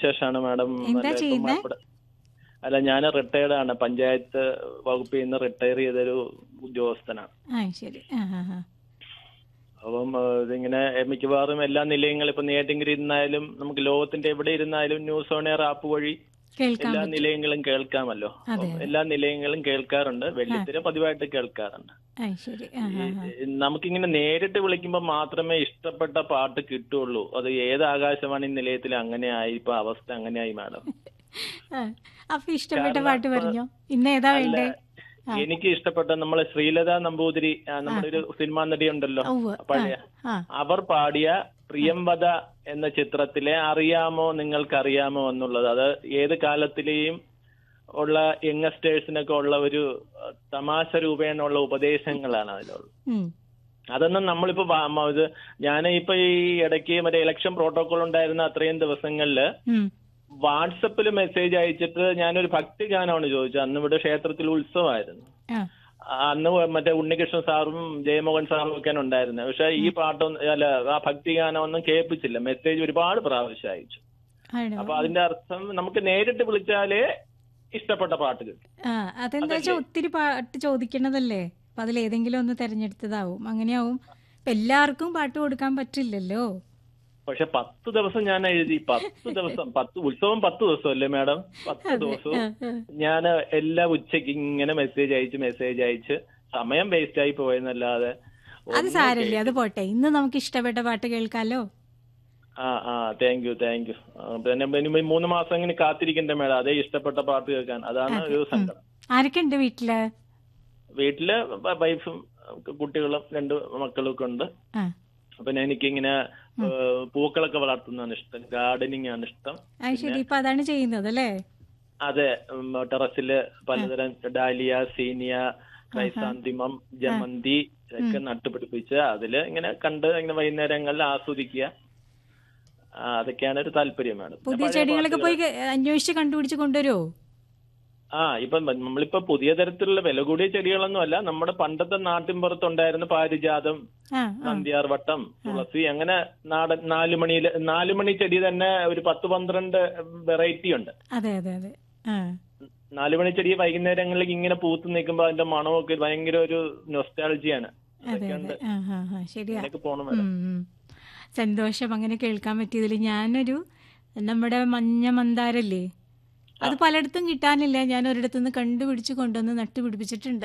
വിശേഷമാണ് മാഡം എന്താ നല്ല ചെയ്യുന്നെ? ഇപ്പം അല്ല ഞാൻ റിട്ടയർഡ് ആണ് പഞ്ചായത്ത് വകുപ്പിൽ നിന്ന് റിട്ടയർ ചെയ്തൊരു ഉദ്യോഗസ്ഥനാണ് ആ ശരി ആ ആ ആ അപ്പം ആ, ഇതിങ്ങനെ മിക്കവാറും എല്ലാ നിലയങ്ങളും ഇപ്പൊ നെയ്യാറ്റിൻകര ഇരുന്നാലും നമുക്ക് ലോകത്തിന്റെ എവിടെ ഇരുന്നാലും ന്യൂസ് ഓൺ എയർ ആപ്പ് വഴി കേൾക്കാൻ എല്ലാ പറ്റും നിലയങ്ങളും കേൾക്കാമല്ലോ അതെ, അപ്പം എല്ലാ നിലയങ്ങളും കേൾക്കാറുണ്ട് വെള്ളിത്തിര പതിവായിട്ട് കേൾക്കാറുണ്ട് ആ ശരി ആ ആ ആ ഈ നമുക്കിങ്ങനെ നേരിട്ട് വിളിക്കുമ്പോൾ മാത്രമേ ഇഷ്ടപ്പെട്ട പാട്ട് കിട്ടുള്ളൂ അത് ഏത് ആകാശവാണി നിലയത്തിൽ അങ്ങനെയായി ഇപ്പൊ അവസ്ഥ അങ്ങനെയായി മാഡം ആ, അപ്പൊ ഇഷ്ടപ്പെട്ട പാട്ട് പറഞ്ഞോ ഇന്ന് ഏതാ വേണ്ടേ എനിക്ക് ഇഷ്ടപ്പെട്ട നമ്മളെ ശ്രീലത നമ്പൂതിരി ആ, നമ്മുടെ ഒരു സിനിമാ നടി ഉണ്ടല്ലോ ഉവ്വ്. പഴയ ആ അവർ പാടിയ പ്രിയംവദ എന്ന ചിത്രത്തിലെ അറിയാമോ നിങ്ങൾക്കറിയാമോ എന്നുള്ളത് അത് ഏത് കാലത്തിലെയും ഉള്ള യങ്ങസ്റ്റേഴ്സിനൊക്കെ ഉള്ള ഒരു അഹ്, തമാശ രൂപേണുള്ള ഉപദേശങ്ങളാണ് അതിലുള്ളത് ഉം. അതൊന്നും നമ്മളിപ്പോ വാ- മ- ഇത് ഞാൻ ഇപ്പൊ ഈ ഇടയ്ക്ക് മറ്റേ ഇലക്ഷൻ പ്രോട്ടോകോൾ ഉണ്ടായിരുന്ന അത്രയും ദിവസങ്ങളില് ഉം. വാട്സപ്പിൽ മെസ്സേജ് അയച്ചിട്ട് ഞാനൊരു ഭക്തി ഗാനമാണ് ചോദിച്ചത് അന്ന് ഇവിടെ ക്ഷേത്രത്തിൽ ഉത്സവമായിരുന്നു ആ ആ, അന്ന് മറ്റേ ഉണ്ണികൃഷ്ണൻ സാറും ജയമോഹൻ സാറും ഒക്കെയാണ് ഉണ്ടായിരുന്നത് പക്ഷെ ഈ പാട്ടൊന്നും അല്ല ആ ഭക്തി ഗാനം ഒന്നും കേൾപ്പിച്ചില്ല മെസ്സേജ് ഒരുപാട് പ്രാവശ്യം അയച്ചു ആണോ അപ്പൊ അതിന്റെ അർത്ഥം നമുക്ക് നേരിട്ട് വിളിച്ചാലേ ഇഷ്ടപ്പെട്ട പാട്ട് കിട്ടും ആ അതെന്താ വെച്ചാൽ ഒത്തിരി പാട്ട് ചോദിക്കണതല്ലേ അപ്പൊ അതിൽ ഏതെങ്കിലും ഒന്ന് തെരഞ്ഞെടുത്തതാവും അങ്ങനെയാവും ഇപ്പൊ എല്ലാവർക്കും പാട്ട് കൊടുക്കാൻ പറ്റില്ലല്ലോ പക്ഷെ പത്ത് ദിവസം ഞാൻ എഴുതി പത്ത് ദിവസം പത്ത് ഉത്സവം പത്ത് ദിവസം അല്ലേ മാഡം പത്ത് ദിവസവും ആ, ആ. ഞാൻ എല്ലാ ഉച്ചയ്ക്ക് ഇങ്ങനെ മെസ്സേജ് അയച്ച് മെസ്സേജ് അയച്ച് സമയം വേസ്റ്റ് ആയി പോയെന്നല്ലാതെ അത് ഒന്നും സാരല്ലേ അത് പോട്ടെ ഇന്ന് നമുക്ക് ഇഷ്ടപ്പെട്ട പാട്ട് കേൾക്കാലോ ആ ആ താങ്ക് യു താങ്ക് യു പിന്നെ ഇനി മൂന്ന് മാസം ഇങ്ങനെ കാത്തിരിക്കണ്ടേ മേഡം അതേ ഇഷ്ടപ്പെട്ട പാട്ട് കേൾക്കാൻ അതാണ് ഒരു സങ്കടം ആരൊക്കെ ഉണ്ട് വീട്ടില് വീട്ടില് വൈഫും കുട്ടികളും രണ്ട് മക്കളും ഒക്കെ ഉണ്ട് ആ പിന്നെ എനിക്കിങ്ങനെ ഏഹ്, പൂക്കളൊക്കെ വളർത്തുന്നതാണ് ഇഷ്ടം ഗാർഡനിങ് ആണ് ഇഷ്ടം അത് ശരി ഇപ്പൊ അതാണ് ചെയ്യുന്നത് അല്ലേ അതെ ഉം, ടെറസില് പലതരം ഡാലിയ സീനിയ ക്രൈസാന്തിമം ജമന്തി ഒക്കെ നട്ടുപിടിപ്പിച്ച് അതില് ഇങ്ങനെ കണ്ട് ഇങ്ങനെ വൈകുന്നേരങ്ങളിൽ ആസ്വദിക്കുക ആ, അതൊക്കെയാണ് ഒരു താല്പര്യം വേണം പുതിയ ചെടികളൊക്കെ പോയി ക- അന്വേഷിച്ച് കണ്ടുപിടിച്ച് കൊണ്ടുവരുമോ ആ ഇപ്പം നമ്മളിപ്പോ പുതിയ തരത്തിലുള്ള വില കൂടിയ ചെടികളൊന്നും അല്ല നമ്മുടെ പണ്ടത്തെ നാട്ടിൻപുറത്തുണ്ടായിരുന്ന പാരിജാതം ആ ആ നന്ദ്യാർവട്ടം തുളസി അങ്ങനെ നാടൻ നാലുമണിയില് നാലുമണി ചെടി തന്നെ ഒരു പത്ത് പന്ത്രണ്ട് വെറൈറ്റി ഉണ്ട് അതെ അതെ അതെ ആ നാലുമണി ചെടി വൈകുന്നേരങ്ങളിൽ ഇങ്ങനെ പൂത്ത് നിൽക്കുമ്പോ അതിന്റെ മണമൊക്കെ ഭയങ്കര ഒരു നൊസ്റ്റാളജിയാണ് അതെ അതെ ആ ആ ആ ശരിയാ അങ്ങനെയൊക്കെ പോണം ഉം, ഉം. സന്തോഷം അങ്ങനെ കേൾക്കാൻ പറ്റിയതിൽ ഞാനൊരു നമ്മുടെ മഞ്ഞ മന്ദാരല്ലേ അത് പലയിടത്തും കിട്ടാനില്ല ഞാൻ ഒരിടത്തുനിന്ന് കണ്ടുപിടിച്ച് കൊണ്ടുവന്ന് നട്ടുപിടിപ്പിച്ചിട്ടുണ്ട്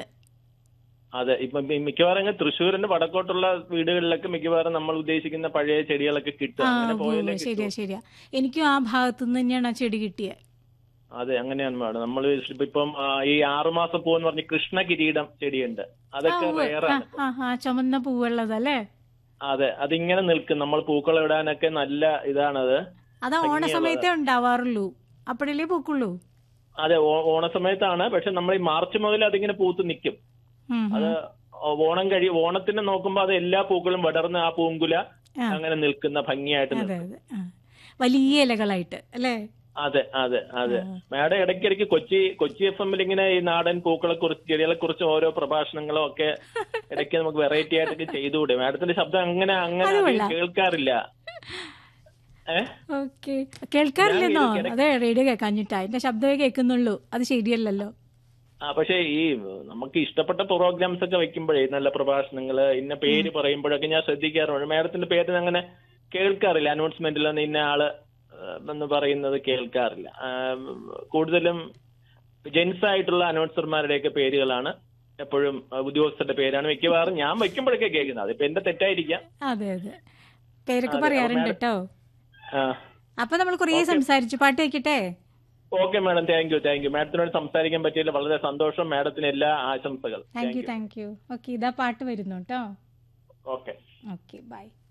അതെ ഇപ്പൊ മി- മിക്കവാറും അങ്ങ് തൃശ്ശൂരിന്റെ വടക്കോട്ടുള്ള വീടുകളിലൊക്കെ മിക്കവാറും നമ്മൾ ഉദ്ദേശിക്കുന്ന പഴയ ചെടികളൊക്കെ കിട്ടും ആ അങ്ങനെ ഉവ്വ് പോയാലേ ഉവ്വ് ശരിയാ ശരിയാ എനിക്കും ആ ഭാഗത്തുനിന്ന് തന്നെയാണ് ആ ചെടി കിട്ടിയത് അതെ അങ്ങനെയാണ് മാഡം നമ്മൾ ഇപ്പം ആ, ഈ ആറുമാസം പൂവെന്ന് പറഞ്ഞ കൃഷ്ണ കിരീടം ചെടിയുണ്ട് അതൊക്കെ ആ റയറാണ് ആ ആ ചുമന്ന പൂവുള്ളതല്ലേ അതെ അതിങ്ങനെ നിൽക്കും നമ്മൾ പൂക്കളം ഇടാനൊക്കെ നല്ല ഇതാണത് അത് ഓണ സമയത്തേ ഉണ്ടാവാറുള്ളൂ അപ്പോഴല്ലേ പൂക്കുള്ളൂ അതെ ഓ- ഓണസമയത്താണ് പക്ഷെ നമ്മൾ ഈ മാർച്ച് മുതൽ അതിങ്ങനെ പൂത്ത് നിൽക്കും ഉം, ഉം. അത് ഓണം കഴി ഓണത്തിന് നോക്കുമ്പോ അത് എല്ലാ പൂക്കളും വിടർന്ന് ആ പൂങ്കുല ആ. അങ്ങനെ നിൽക്കുന്ന ഭംഗിയായിട്ട് അതെ നിൽക്കും അതെ ആ. വലിയ ഇലകളായിട്ട് അല്ലേ അതെ അതെ അതെ മാഡം ഇടയ്ക്കിടയ്ക്ക് കൊച്ചി കൊച്ചി എഫ് എമ്മിൽ ഇങ്ങനെ ഈ നാടൻ പൂക്കളെ കുറിച്ച് ചെടികളെ കുറിച്ച് ഓരോ പ്രഭാഷണങ്ങളും ഒക്കെ ഇടയ്ക്ക് നമുക്ക് വെറൈറ്റി ആയിട്ടൊക്കെ ചെയ്തുകൂടെ മാഡത്തിന്റെ ശബ്ദം അങ്ങനെ അങ്ങനെ അത് അധികം കൊള്ളാം. കേൾക്കാറില്ല ഏഹ് ഓക്കെ കേൾക്കാറില്ലെന്നോ അതെ റേഡിയോ കേൾക്കാഞ്ഞിട്ടാ എന്റെ ശബ്ദമേ കേൾക്കുന്നുള്ളൂ അത് ശരിയല്ലല്ലോ ആ പക്ഷേ ഈ നമുക്ക് ഇഷ്ടപ്പെട്ട പ്രോഗ്രാംസ് ഒക്കെ വെക്കുമ്പോഴേ നല്ല പ്രഭാഷണങ്ങള് ഇന്ന പേര് പറയുമ്പോഴൊക്കെ ഞാൻ ശ്രദ്ധിക്കാറുണ്ട് മാഡത്തിന്റെ പേര് അങ്ങനെ കേൾക്കാറില്ല അനൗൺസ്മെന്റിലൊന്നും ഇന്ന ആള് ഏഹ്, എന്ന് പറയുന്നത് കേൾക്കാറില്ല ആ, കൂടുതലും ജെൻസ് ആയിട്ടുള്ള അനൗൺസർമാരുടെയൊക്കെ പേരുകളാണ് എപ്പോഴും ആ, ഉദ്യോഗസ്ഥരുടെ പേരാണ് മിക്കവാറും ഞാൻ വെക്കുമ്പോഴൊക്കെ കേൾക്കുന്നത് അതിപ്പോ എന്റെ തെറ്റായിരിക്കാം അതെ അതെ പേരൊക്കെ അതെ, പറയാറുണ്ട് അപ്പൊ കേട്ടോ ആ അപ്പൊ നമ്മൾ കുറേ സംസാരിച്ചു പാട്ട് വെക്കട്ടെ okay madam thank you thank you മാഡത്തിനോട് സംസാരിക്കാൻ പറ്റിയതിൽ വളരെ സന്തോഷം മാഡത്തിന് എല്ലാ ആശംസകൾ thank you thank you okay ഇതാ പാട്ട് വരുന്നു കേട്ടോ ഓക്കെ ഓക്കെ ബൈ